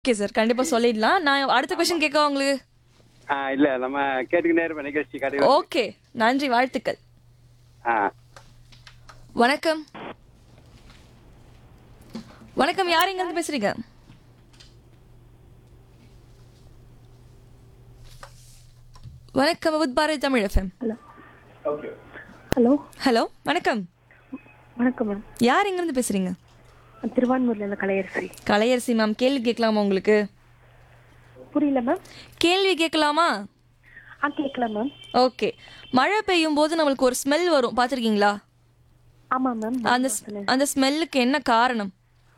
Okay sir கண்டிப்பா சொல்லிடலாம் நான் அடுத்த கொஸ்டின் கேட்க உங்களுக்கு ஆ இல்ல நம்ம கேட்டுக்கிட்டே இருப்போம் நிகழ்ச்சி கடை ஓகே நன்றி வாழ்த்துக்கள் ஆ வணக்கம் வணக்கம் யார் எங்க இருந்து பேசுறீங்க வணக்கம் with Bharathi Tamil FM hello hello hello வணக்கம் வணக்கம் மேம் யார் எங்க இருந்து பேசுறீங்க திருவான்மூர்ல இருந்து கலையரசி கலையரசி மேம் கேள்வி கேட்கலாமா உங்களுக்கு புரியல மேம் கேள்வி கேட்கலாமா ஆ கேட்கலாம் மேம் ஓகே மழை பெய்யும் போது நம்மளுக்கு ஒரு ஸ்மெல் வரும் பார்த்துருக்கீங்களா ஆமா மேம் அந்த ஸ்- அந்த ஸ்மெல்லுக்கு என்ன காரணம்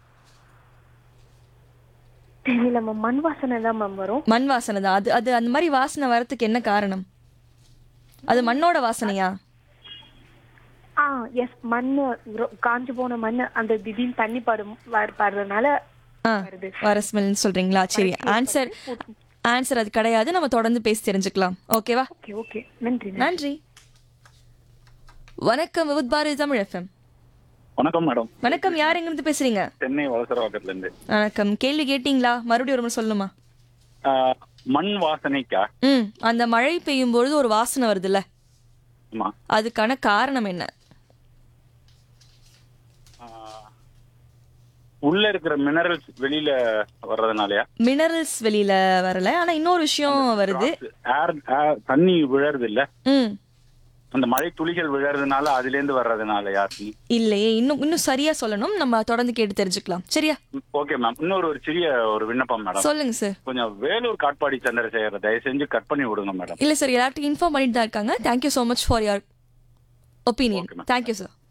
தெரியல மேம் மண் வாசனை தான் மேம் வரும் மண் வாசனை தான் அது அது அந்த மாதிரி வாசனை வரதுக்கு என்ன காரணம் அது மண்ணோட வாசனையா ஆ எஸ் மண் ரொ- காஞ்சு போன மண் அந்த திடீர்னு தண்ணி படும் வர- படுறதுனால ஆ வருது வர ஸ்மெல்னு சொல்றீங்களா சரி ஆன்சர் ஆன்சர் அது கிடையாது நம்ம தொடர்ந்து பேசி தெரிஞ்சுக்கலாம் ஓகேவா ஓகே ஓகே நன்றி நன்றி. நன்றி வணக்கம் வித் பாரதி தமிழ் எஃப்எம் வணக்கம் மேடம் வணக்கம் யார் எங்கிருந்து பேசுறீங்க சென்னை வளசரவாக்கத்துல இருந்து வணக்கம் கேள்வி கேட்டீங்களா மறுபடியும் ஒரு முறை சொல்லுமா ஆஹ், மண் வாசனைக்கா ம் அந்த மழை பெய்யும் பொழுது ஒரு வாசனை வருதுல்ல ஆமா அதுக்கான காரணம் என்ன ஆஹ், உள்ள இருக்கிற மினரல்ஸ் வெளியில வர்றதுனாலயா மினரல்ஸ் வெளியில வரல ஆனா இன்னொரு விஷயம் வருது ஏர் தண்ணி விழறது இல்ல ம் அந்த மழை துளிகள் விழறதுனால அதுல இருந்து வர்றதுனாலயா இல்லையே இன்னும் இன்னும் சரியா சொல்லணும் நம்ம தொடர்ந்து கேட்டு தெரிஞ்சுக்கலாம் சரியா ஓகே மேம் இன்னொரு ஒரு சிறிய ஒரு விண்ணப்பம் மேடம் சொல்லுங்க சார் கொஞ்சம் வேலூர் காட்பாடி சந்திரசேகர தயவு செஞ்சு கட் பண்ணி விடுங்க மேடம் இல்ல சார் எல்லார்ட்டும் இன்ஃபார்ம் பண்ணிட்டு தான் இருக்காங்க thank you so much for your opinion Okay, ma'am. Thank you sir